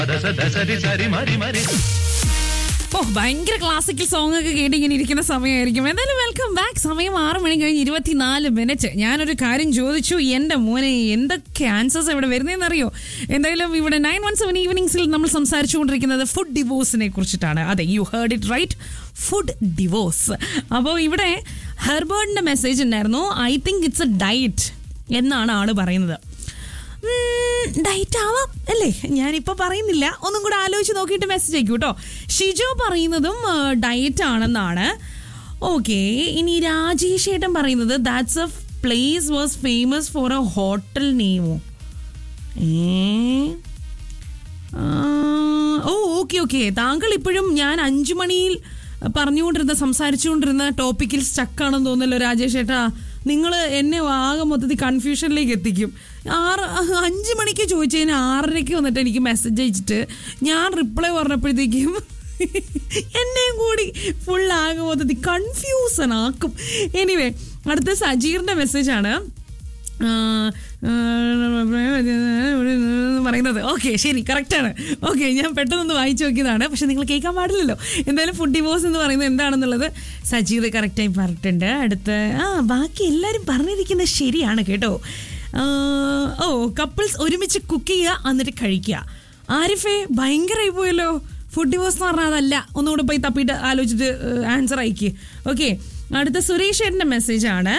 దశ దశరి సరి మరి మరి ഓ ഭയങ്കര ക്ലാസിക്കൽ സോങ് ഒക്കെ കേട്ട് ഇങ്ങനെ ഇരിക്കുന്ന സമയമായിരിക്കും എന്തായാലും വെൽക്കം ബാക്ക് സമയം ആറ് മണി കഴിഞ്ഞ് ഇരുപത്തിനാല് മിനിറ്റ് ഞാനൊരു കാര്യം ചോദിച്ചു എന്റെ മോനെ എന്തൊക്കെ ആൻസേഴ്സ് ഇവിടെ വരുന്നതെന്നറിയോ എന്തായാലും ഇവിടെ നയൻ വൺ സെവൻ ഈവനിങ്സിൽ നമ്മൾ സംസാരിച്ചുകൊണ്ടിരിക്കുന്നത് ഫുഡ് ഡിവോഴ്സിനെ കുറിച്ചിട്ടാണ് അതെ you heard it right food divorce അപ്പോൾ ഇവിടെ ഹെർബേർഡിന്റെ മെസ്സേജ് ഉണ്ടായിരുന്നു I think it's a diet എന്നാണ് ആള് പറയുന്നത് ഡയറ്റ് ആവാം അല്ലേ ഞാനിപ്പോൾ പറയുന്നില്ല ഒന്നും കൂടെ ആലോചിച്ച് നോക്കിയിട്ട് മെസ്സേജ് അയക്കൂ കേട്ടോ ഷിജോ പറയുന്നതും ഡയറ്റ് ആണെന്നാണ് ഓക്കെ ഇനി രാജേഷ് ഏട്ടൻ പറയുന്നത് that's a place was famous for a hotel നെയിമോ ഏ ആ, ഓ ഓക്കെ ഓക്കെ താങ്കൾ ഇപ്പോഴും ഞാൻ അഞ്ചു മണിയിൽ പറഞ്ഞുകൊണ്ടിരുന്ന സംസാരിച്ചുകൊണ്ടിരുന്ന ടോപ്പിക്കിൽ സ്റ്റക്കാണെന്ന് തോന്നല്ലോ രാജേഷ് ഏട്ടാ നിങ്ങൾ എന്നെ ആകെ മൊത്തത്തിൽ കൺഫ്യൂഷനിലേക്ക് എത്തിക്കും ആറ് അഞ്ച് മണിക്ക് ചോദിച്ചതിന് ആറരയ്ക്ക് വന്നിട്ട് എനിക്ക് മെസ്സേജ് അയച്ചിട്ട് ഞാൻ റിപ്ലൈ പറഞ്ഞപ്പോഴത്തേക്കും എന്നെയും കൂടി ഫുൾ ആകെ മൊത്തത്തിൽ കൺഫ്യൂസൺ ആക്കും എനിവേ അടുത്ത സജീറിന്റെ മെസ്സേജാണ് പറയുന്നത് ഓക്കെ ശരി കറക്റ്റാണ് ഓക്കെ ഞാൻ പെട്ടെന്നൊന്ന് വായിച്ചു നോക്കിയതാണ് പക്ഷെ നിങ്ങൾ കേൾക്കാൻ പാടില്ലല്ലോ എന്തായാലും ഫുഡ് ഡിവോഴ്സ് എന്ന് പറയുന്നത് എന്താണെന്നുള്ളത് സജീവ് കറക്റ്റായി പറഞ്ഞിട്ടുണ്ട് അടുത്ത് ആ ബാക്കി എല്ലാവരും പറഞ്ഞിരിക്കുന്നത് ശരിയാണ് കേട്ടോ ആ, ഓ കപ്പിൾസ് ഒരുമിച്ച് കുക്ക് ചെയ്യുക എന്നിട്ട് കഴിക്കുക ആരിഫേ ഭയങ്കരമായി പോയല്ലോ ഫുഡ് ഡിവോഴ്സ് എന്ന് പറഞ്ഞാൽ അതല്ല ഒന്നുകൂടെ പോയി തപ്പിയിട്ട് ആലോചിച്ചിട്ട് ആൻസർ അയക്ക് ഓക്കെ അടുത്ത സുരേഷ് ഏട്ടൻ്റെ മെസ്സേജാണ്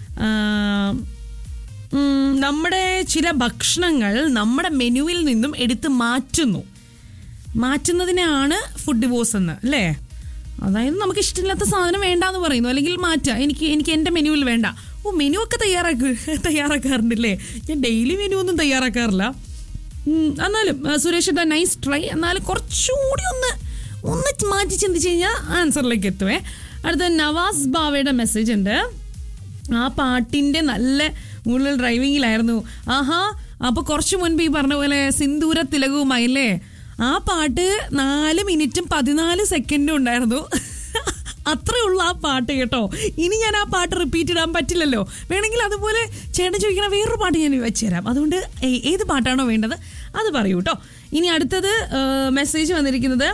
ഉം, നമ്മുടെ ചില ഭക്ഷണങ്ങൾ നമ്മുടെ മെനുവിൽ നിന്നും എടുത്ത് മാറ്റുന്നു മാറ്റുന്നതിനാണ് ഫുഡ് ഡിവോഴ്സ് എന്ന് അല്ലേ അതായത് നമുക്ക് ഇഷ്ടമില്ലാത്ത സാധനം വേണ്ടാന്ന് പറയുന്നു അല്ലെങ്കിൽ മാറ്റുക എനിക്ക് എനിക്ക് എൻ്റെ മെനുവിൽ വേണ്ട ഓ മെനു ഒക്കെ തയ്യാറാക്ക് തയ്യാറാക്കാറുണ്ടല്ലേ ഞാൻ ഡെയിലി മെനു ഒന്നും തയ്യാറാക്കാറില്ല ഉം, എന്നാലും ആ, സുരേഷ് ഏട്ടാ നൈസ് ട്രൈ എന്നാലും കുറച്ചുകൂടി ഒന്ന് ഒന്ന് മാറ്റി ചിന്തിച്ച് കഴിഞ്ഞാൽ ആൻസറിലേക്ക് എത്തുവേ അടുത്ത നവാസ് ബാവയുടെ മെസ്സേജ് ഉണ്ട് ആ പാട്ടിന്റെ നല്ല മുകളിൽ ഡ്രൈവിങ്ങിലായിരുന്നു ആഹാ അപ്പൊ കുറച്ചു മുൻപ് ഈ പറഞ്ഞ പോലെ സിന്ദൂര തിലകവുമായില്ലേ ആ പാട്ട് നാല് മിനിറ്റും പതിനാല് സെക്കൻഡും ഉണ്ടായിരുന്നു അത്രേ ഉള്ളൂ ആ പാട്ട് കേട്ടോ ഇനി ഞാൻ ആ പാട്ട് റിപ്പീറ്റ് ഇടാൻ പറ്റില്ലല്ലോ വേണമെങ്കിൽ അതുപോലെ ചേട്ടൻ ചോദിക്കണ വേറൊരു പാട്ട് ഞാൻ വെച്ചുതരാം അതുകൊണ്ട് ഏ- ഏത് പാട്ടാണോ വേണ്ടത് അത് പറയൂ കേട്ടോ ഇനി അടുത്തത് മെസ്സേജ് വന്നിരിക്കുന്നത്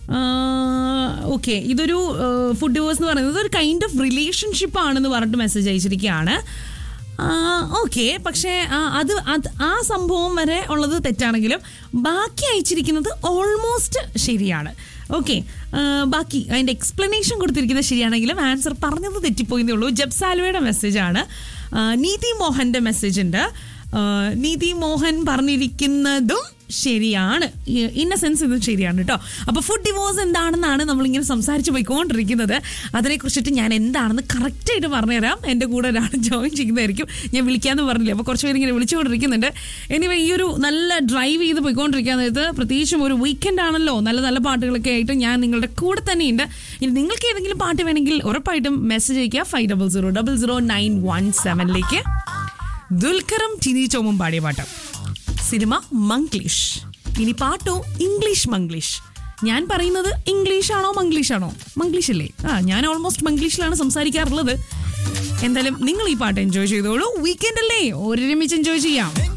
ഓക്കെ ഇതൊരു ഫുഡ് ഡിവോഴ്സ് എന്ന് പറയുന്നത് ഒരു കൈൻഡ് ഓഫ് റിലേഷൻഷിപ്പ് ആണെന്ന് പറഞ്ഞിട്ട് മെസ്സേജ് അയച്ചിരിക്കുകയാണ് ഓക്കെ പക്ഷേ ആ, അത് അത് ആ സംഭവം വരെ ഉള്ളത് തെറ്റാണെങ്കിലും ബാക്കി അയച്ചിരിക്കുന്നത് ഓൾമോസ്റ്റ് ശരിയാണ് ഓക്കെ ബാക്കി അതിൻ്റെ എക്സ്പ്ലനേഷൻ കൊടുത്തിരിക്കുന്നത് ശരിയാണെങ്കിലും ആൻസർ പറഞ്ഞത് തെറ്റിപ്പോയിന്നേ ഉള്ളൂ ജബ്സാലുവയുടെ മെസ്സേജാണ് നീതി മോഹൻ്റെ മെസ്സേജ് ഉണ്ട് ആ, നീതി മോഹൻ പറഞ്ഞിരിക്കുന്നതും ശരിയാണ് ഇന്ന സെൻസ് ഇത് ശരിയാണ് കേട്ടോ അപ്പോൾ ഫുഡ് ഡിവോഴ്സ് എന്താണെന്നാണ് നമ്മളിങ്ങനെ സംസാരിച്ച് പോയിക്കൊണ്ടിരിക്കുന്നത് അതിനെക്കുറിച്ചിട്ട് ഞാൻ എന്താണെന്ന് കറക്റ്റായിട്ട് പറഞ്ഞുതരാം എൻ്റെ കൂടെ ഒരാൾ ജോയിൻ ചെയ്യുന്നതായിരിക്കും ഞാൻ വിളിക്കാമെന്ന് പറഞ്ഞില്ല അപ്പോൾ കുറച്ച് പേര് ഇങ്ങനെ വിളിച്ചുകൊണ്ടിരിക്കുന്നുണ്ട് എനിവേ ഈ ഒരു നല്ല ഡ്രൈവ് ചെയ്ത് പോയിക്കൊണ്ടിരിക്കാൻ നേരത്ത് പ്രത്യേകിച്ചും ഒരു വീക്കെൻഡ് ആണല്ലോ നല്ല നല്ല പാട്ടുകളൊക്കെ ആയിട്ട് ഞാൻ നിങ്ങളുടെ കൂടെ തന്നെയുണ്ട് ഇനി നിങ്ങൾക്ക് ഏതെങ്കിലും പാട്ട് വേണമെങ്കിൽ ഉറപ്പായിട്ടും മെസ്സേജ് അയക്കുക five double zero double zero nine one സെവനിലേക്ക് ദുൽഖറും ചിനി ചോമും പാടിയ പാട്ട് സിനിമ മംഗ്ലീഷ് ഇനി പാട്ടോ ഇംഗ്ലീഷ് മംഗ്ലീഷ് ഞാൻ പറയുന്നത് ഇംഗ്ലീഷ് ആണോ മംഗ്ലീഷ് ആണോ മംഗ്ലീഷ് അല്ലേ ആ ഞാൻ ഓൾമോസ്റ്റ് മംഗ്ലീഷിലാണ് സംസാരിക്കാറുള്ളത് എന്തായാലും നിങ്ങൾ ഈ പാട്ട് എൻജോയ് ചെയ്തോളൂ വീക്കെൻഡ് അല്ലേ ഒരുമിച്ച് എൻജോയ് ചെയ്യാം